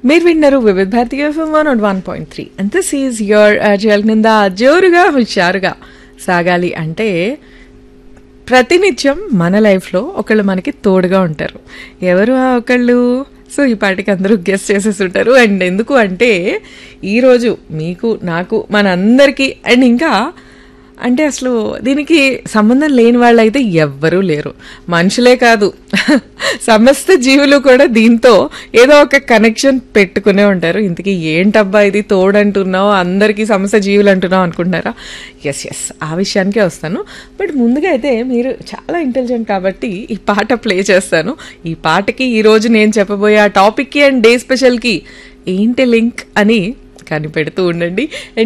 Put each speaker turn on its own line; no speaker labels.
మీరు విన్నారు Vividh Bharati FM one and one point three and this is your కింద జోరుగా హుషారుగా సాగాలి అంటే ప్రతినిత్యం మన లైఫ్లో ఒకళ్ళు మనకి తోడుగా ఉంటారు ఎవరు ఆ ఒకళ్ళు సో ఈ పాటికి అందరూ గెస్ట్ చేసేసి ఉంటారు అండ్ ఎందుకు అంటే ఈరోజు మీకు నాకు మనందరికీ అండ్ ఇంకా అంటే అసలు దీనికి సంబంధం లేని వాళ్ళు అయితే ఎవ్వరూ లేరు మనుషులే కాదు సమస్త జీవులు కూడా దీంతో ఏదో ఒక కనెక్షన్ పెట్టుకునే ఉంటారు ఇంతకీ ఏంటబ్బా ఇది తోడంటున్నావు అందరికీ సమస్త జీవులు అంటున్నావు అనుకుంటున్నారా ఎస్ ఎస్ ఆ విషయానికే వస్తాను బట్ ముందుగా అయితే మీరు చాలా ఇంటెలిజెంట్ కాబట్టి ఈ పాట ప్లే చేస్తాను ఈ పాటకి ఈరోజు నేను చెప్పబోయే ఆ టాపిక్కి అండ్ డే స్పెషల్కి ఏంటి లింక్ అని కనిపెడుతూ ఉండండి